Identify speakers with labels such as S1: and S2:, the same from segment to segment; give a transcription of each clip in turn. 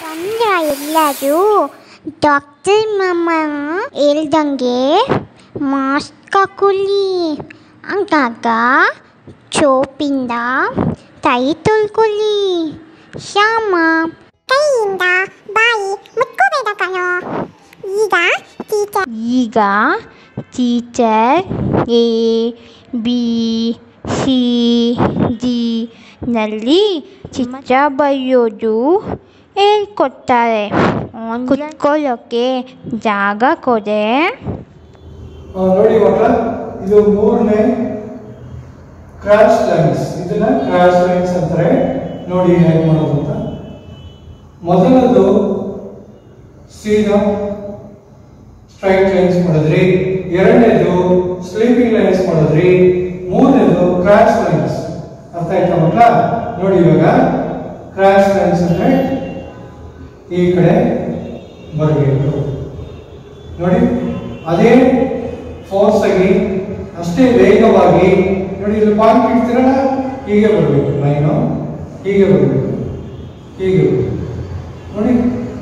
S1: ಬಂದ್ರ ಎಲ್ಲರೂ ಡಾಕ್ಟರ್ ಮಾಮ ಹೇಳ್ದಂಗೆ ಮಾಸ್ಕ್ ಹಾಕೊಳ್ಳಿ ಹಂಗಾಗ ಚೋಪಿಂದ ಕೈ ತೊಳ್ಕೊಳ್ಳಿ ಶ್ಯಾಮ
S2: ಕೈಯಿಂದ ಬಾಯಿ ಮುಟ್ಕೋಬೇಡ ಕಣೋ ಈಗ ಟೀಚರ್
S1: ಈಗ teacher A B C D ನಲ್ಲಿ ಚಿತ್ರ ಬರೆಯೋದು ಹೇಳ್ಕೊಡ್ತಾರೆ ಕುತ್ಕೊಳ್ಳೋಕ್ಕೆ ಜಾಗ ಕೊಡೆ
S3: ಆ, ನೋಡಿ ಮಕ್ಕಳ ಇದು ಮೂರನೇ ಕ್ರಾಶ್ ಲೈನ್ಸ್ ಇದನ್ನ ಕ್ರಾಶ್ ಲೈನ್ಸ್ ಅಂತಾರೆ ನೋಡಿ ಹೇಗೆ ಮಾಡೋದು ಅಂತ ಮೊದಲದು ಸೀದಾ ಸ್ಟ್ರೈಟ್ ಲೈನ್ಸ್ ಮಾಡಿದ್ರಿ ಎರಡನೇದು ಸ್ಲೀಪಿಂಗ್ ಲೈನ್ಸ್ ಮಾಡಿದ್ರಿ ಮೂರನೇದು ಕ್ರಾಶ್ ಲೈನ್ಸ್ ಅರ್ಥ ಆಯ್ತಾ ಮಕ್ಕಳ ನೋಡಿ ಇವಾಗ ಕ್ರಾಶ್ ಲೈನ್ಸ್ ಅಂದ್ರೆ ಈ ಕಡೆ ಬರಬೇಕು ನೋಡಿ ಅದೇ ಫೋರ್ಸ್ ಆಗಿ ಅಷ್ಟೇ ವೇಗವಾಗಿ ನೋಡಿ ಇಲ್ಲಿ ಪಾಯಿಂಟ್ ಇಡ್ತೀರಲ್ಲ ಹೀಗೆ ಬರಬೇಕು ಲೈನು ಹೀಗೆ ಬರಬೇಕು ಹೀಗೆ ಬರ್ಬೇಕು. ನೋಡಿ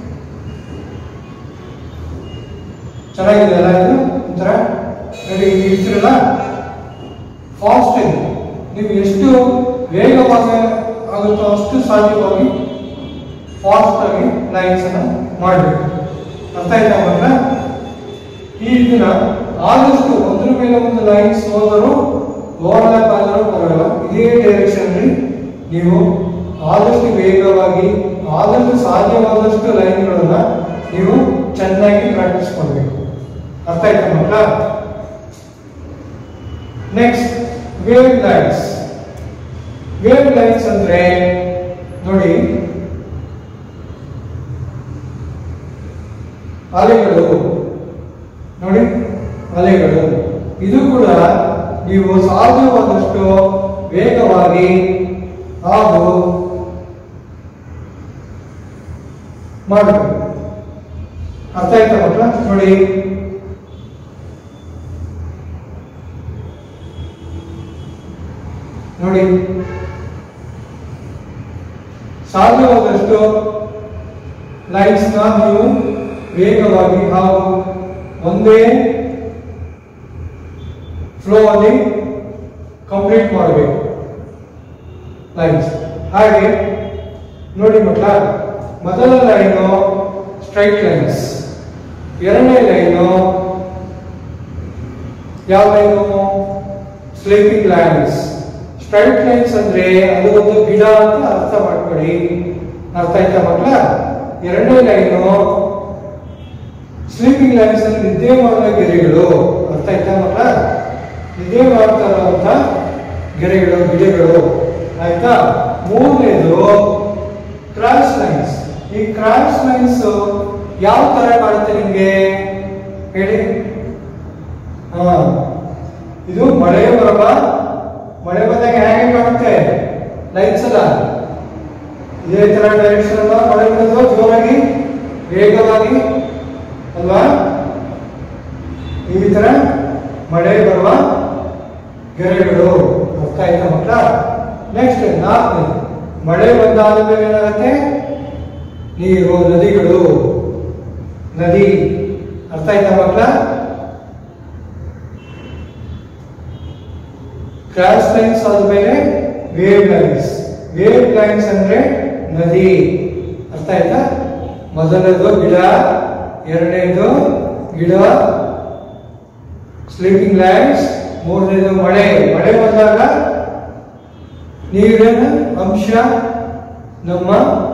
S3: ಚೆನ್ನಾಗಿದೆ ಅಲ್ಲ ಇದು ಒಂಥರ ನೋಡಿ ಹಿಂಗೆ ಇಡ್ತೀರಲ್ಲ ಫಾಸ್ಟ್ ಆಗಿ ನೀವು ಎಷ್ಟು ವೇಗವಾಗಿ ಆಗುತ್ತೋ ಅಷ್ಟು ಸಾಧ್ಯವಾಗಿ ಫಾಸ್ಟ್ ಆಗಿ ಲೈನ್ಸ್ ಅನ್ನ ಮಾಡಬೇಕು ಅರ್ಥ ಆಯ್ತಾ ಮಕ್ಕಳ ಈ ಇದನ್ನ ಆದಷ್ಟು ಒಂದ್ರ ಮೇಲೆ ಒಂದು ಲೈನ್ಸ್ ಹೋದರೂ ಓವರ್ಲ್ಯಾಪ್ ಆದರೂ ಬರಲ್ಲ ಇದೇ ಡೈರೆಕ್ಷನ್ ಅಲ್ಲಿ ನೀವು ಆದಷ್ಟು ವೇಗವಾಗಿ ಆದಷ್ಟು ಸಾಧ್ಯವಾದಷ್ಟು ಲೈನ್ಗಳನ್ನ ನೀವು ಚೆನ್ನಾಗಿ ಪ್ರಾಕ್ಟೀಸ್ ಮಾಡಬೇಕು ಅರ್ಥ ಆಯ್ತಾ ಮಕ್ಕಳ next wave lines wave lines ಅಂದ್ರೆ ನೋಡಿ ಅಲೆಗಳು ನೋಡಿ ಅಲೆಗಳು ಇದು ಕೂಡ ನೀವು ಸಾಧ್ಯವಾದಷ್ಟು ವೇಗವಾಗಿ ಹಾಗೂ ಮಾಡಬೇಕು ಅರ್ಥ ಆಯ್ತಾ ಮಕ್ಕಳ ನೋಡಿ ನೋಡಿ ಸಾಧ್ಯವಾದಷ್ಟು ಲೈನ್ಸ್ ನ ನೀವು ವೇಗವಾಗಿ ಹಾಗೂ ಒಂದೇ ಫ್ಲೋ ಅಲ್ಲಿ ಕಂಪ್ಲೀಟ್ ಮಾಡಬೇಕು ಲೈನ್ಸ್ ಹಾಗೆ ನೋಡಿ ಮಕ್ಕಳ ಮೊದಲ ಲೈನು ಸ್ಟ್ರೈಟ್ ಲೈನ್ಸ್ ಎರಡನೇ ಲೈನು ಯಾವ line sleeping lines straight lines ಅಂದ್ರೆ ಅದು ಒಂದು ಗಿಡ ಅಂತ ಅರ್ಥ ಮಾಡ್ಕೊಳ್ಳಿ ಅರ್ಥ ಆಯ್ತಾ ಮಕ್ಕಳ ಎರಡನೇ ಲೈನು ಸ್ಲೀಪಿಂಗ್ ಲೈನ್ಸ್ ಅಲ್ಲಿ ನಿದ್ದೆ ಮಾಡುವ ಗೆರೆಗಳು ಅರ್ಥ ಆಯ್ತಾ ಮಕ್ಕಳ ನಿದ್ದೆ ಮಾಡ್ತಾ ಇರುವಂತ ಗೆರೆಗಳು ಗಿಡಗಳು ಆಯ್ತಾ ಮೂರನೇದು ಕ್ರಾಸ್ ಲೈನ್ಸ್ ಈ ಕ್ರಾಸ್ ಲೈನ್ಸ್ ಯಾವ ತರ ಕಾಣುತ್ತೆ ನಿಮ್ಗೆ ಹೇಳಿ ಹಾ ಇದು ಮಳೆ ಬರಬ ಮಳೆ ಬಂದಾಗ ಹೇಗೆ ಕಾಣುತ್ತೆ ಲೈನ್ಸ್ ಅಲ್ಲ ಇದೇ ತರ ಡೈರೆಕ್ಷನ್ ಅಲ್ಲ ಮಳೆ ಬರೋದು ಜೋರಾಗಿ ವೇಗವಾಗಿ ಅಲ್ವಾ ಈ ತರ ಮಳೆ ಬರುವ ಗೆರೆಗಳು ಅರ್ಥ ಆಯ್ತಾ ಮಕ್ಕಳ ನೆಕ್ಸ್ಟ್ ನಾಲ್ಕು ಮಳೆ ಬಂದಾದ ಮೇಲೆ ಏನಾಗುತ್ತೆ ನೀರು ನದಿಗಳು ನದಿ ಅರ್ಥ ಆಯ್ತಾ ಮಕ್ಕಳ ಕ್ರಾಸ್ ಲೈನ್ಸ್ ಆದ್ಮೇಲೆ ವೇವ್ ಲೈನ್ಸ್ ವೇವ್ ಲೈನ್ಸ್ ಅಂದ್ರೆ ನದಿ ಅರ್ಥ ಆಯ್ತಾ ಮೊದಲನೇದು ಗಿಡ ಎರಡನೇದು ಗಿಡ ಸ್ಲೀಪಿಂಗ್ ಲೈನ್ಸ್ ಮೂರನೇದು ಮಳೆ ಮಳೆ ಬಂದಾಗ ನೀರಿನ ಅಂಶ ನಮ್ಮ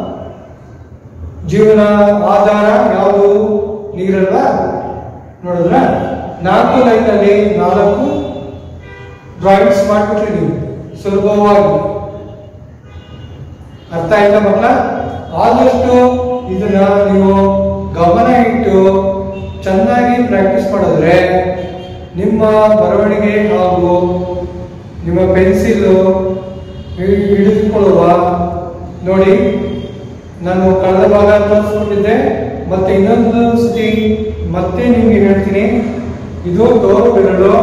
S3: ಜೀವನ ಆಧಾರ ಯಾವುದು ನೀರಲ್ಲ ನೋಡಿದ್ರ ನಾಲ್ಕು ಲೈನ್ ಅಲ್ಲಿ ನಾಲ್ಕು ಡ್ರಾಯಿಂಗ್ಸ್ ಮಾಡ್ಬಿಟ್ಟಿದ್ದೀವಿ ಸುಲಭವಾಗಿ ಅರ್ಥ ಆಯ್ತಾ ಮಕ್ಕಳ ಆದಷ್ಟು ಇದನ್ನ ನೀವು ಗಮನ ಇಟ್ಟು ಚೆನ್ನಾಗಿ ಪ್ರಾಕ್ಟೀಸ್ ಮಾಡಿದ್ರೆ ನಿಮ್ಮ ಬರವಣಿಗೆ ಹಾಗೂ ನಿಮ್ಮ ಪೆನ್ಸಿಲ್ ಹಿಡಿದುಕೊಳ್ಳುವ ನೋಡಿ ನಾನು ಕಳೆದ ಭಾಗ ತೋರಿಸ್ಕೊಂಡಿದ್ದೆ ಮತ್ತೆ ಇನ್ನೊಂದು ಸತಿ ಮತ್ತೆ ನಿಮ್ಗೆ ಹೇಳ್ತೀನಿ ಇದು ತೋರು ಬೆರಳು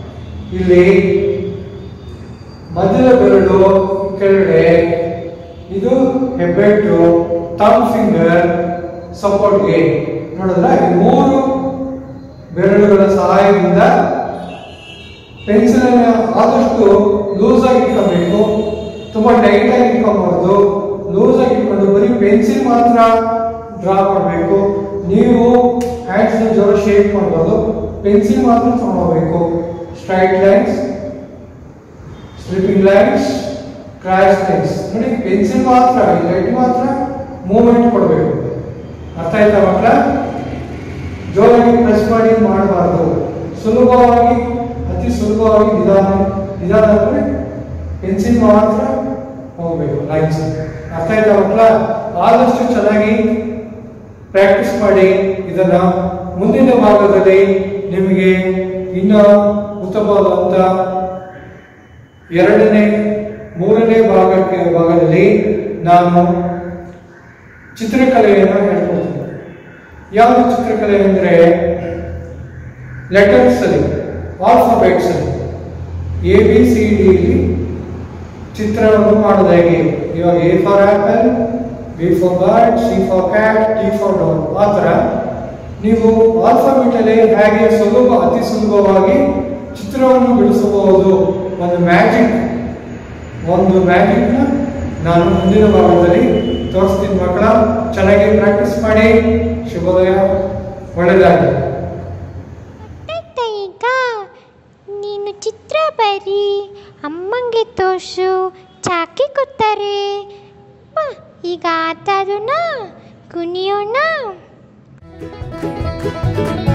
S3: ಇಲ್ಲಿ ಮಧ್ಯದ ಬೆರಳು ಕೆಳಗಡೆ ಇದು ಹೆಬ್ಬೆಟ್ಟು ಥಮ್ ಫಿಂಗರ್ ಸಪೋರ್ಟ್ಗೆ ನೋಡಿದ್ರ ಈ ಮೂರು ಬೆರಳುಗಳ ಸಹಾಯದಿಂದ ಪೆನ್ಸಿಲ್ ಆದಷ್ಟು ಲೂಸ್ ಆಗಿ ಇಟ್ಕೋಬೇಕು ತುಂಬಾ ಟೈಟ್ ಆಗಿ ಇಟ್ಕೋಬಾರ್ದು ಲೂಸ್ ಆಗಿ ಇಟ್ಕೊಂಡು ಬರೀ ಪೆನ್ಸಿಲ್ ಮಾತ್ರ ಡ್ರಾ ಮಾಡಬೇಕು ನೀವು ಹ್ಯಾಂಡ್ಸ್ ಜೋರ ಶೇಪ್ ಮಾಡ್ಬೋದು ಪೆನ್ಸಿಲ್ ಮಾತ್ರ ತಗೊಳ್ಬೇಕು straight lines slipping lines cross lines ನೋಡಿ ಪೆನ್ಸಿಲ್ ಮಾತ್ರ ಲೈಟ್ ಮಾತ್ರ ಮೂವ್ಮೆಂಟ್ ಕೊಡಬೇಕು ಅರ್ಥ ಆಯ್ತಾ ಮಕ್ಕಳ ಜೋರಾಗಿ ಪ್ರೆಸ್ ಮಾಡಿ ಮಾಡಬಾರ್ದು ಸುಲಭವಾಗಿ ಅತಿ ಸುಲಭವಾಗಿ ನಿಧಾನ ನಿಧಾನ ಅಂದ್ರೆ ಪೆನ್ಸಿಲ್ ಮಾತ್ರ ಹೋಗ್ಬೇಕು ಲೈನ್ಸ್ ಅರ್ಥ ಆಯ್ತಾ ಮಕ್ಕಳ ಆದಷ್ಟು ಚೆನ್ನಾಗಿ ಪ್ರಾಕ್ಟೀಸ್ ಮಾಡಿ ಇದನ್ನ ಮುಂದಿನ ಭಾಗದಲ್ಲಿ ನಿಮಗೆ ಇನ್ನ ಉತ್ತಮವಾದಂತ ಎರಡನೇ ಮೂರನೇ ಭಾಗಕ್ಕೆ ಭಾಗದಲ್ಲಿ ನಾನು ಚಿತ್ರಕಲೆಯನ್ನು ಹೇಳ್ಕೊಡ್ತೀನಿ ಯಾವುದು ಚಿತ್ರಕಲೆ ಅಂದರೆ ಲೆಟರ್ಸ್ ಅಲ್ಲಿ ಆಲ್ಫಾಬೆಟ್ಸ್ ಅಲ್ಲಿ ಎ ಬಿ ಸಿ ಡಿ ಚಿತ್ರವನ್ನು ಮಾಡೋದು ಹೇಗೆ ಇವಾಗ A for apple B for bird C for cat T for dog ಆ ಥರ ನೀವು ಆಲ್ಫಾಬೆಟ್ ಅಲ್ಲಿ ಹೇಗೆ ಸುಲಭ ಅತಿ ಸುಲಭವಾಗಿ ಚಿತ್ರವನ್ನು ಬಿಡಿಸಬಹುದು ಒಂದು ಮ್ಯಾಜಿಕ್ ಒಂದು ಮ್ಯಾಜಿಕ್ನ ನಾನು ಮುಂದಿನ ಭಾಗದಲ್ಲಿ ತೋರಿಸ್ತೀನಿ ಮಕ್ಕಳ ಚೆನ್ನಾಗಿ ಪ್ರಾಕ್ಟೀಸ್ ಮಾಡಿ ಶುಭೋದಯ ಒಳ್ಳೆಯದಾಗಲಿ
S1: ಗೊತ್ತಾಯ್ತಾ ಈಗ ನೀನು ಚಿತ್ರ ಬರಿ ಅಮ್ಮಂಗೆ ತೋರ್ಸು ಚಾಕಿ ಕೊಡ್ತಾರೆ ಬಾ ಈಗ ಆಟ ಆಡೋಣ ಕುಣಿಯೋಣ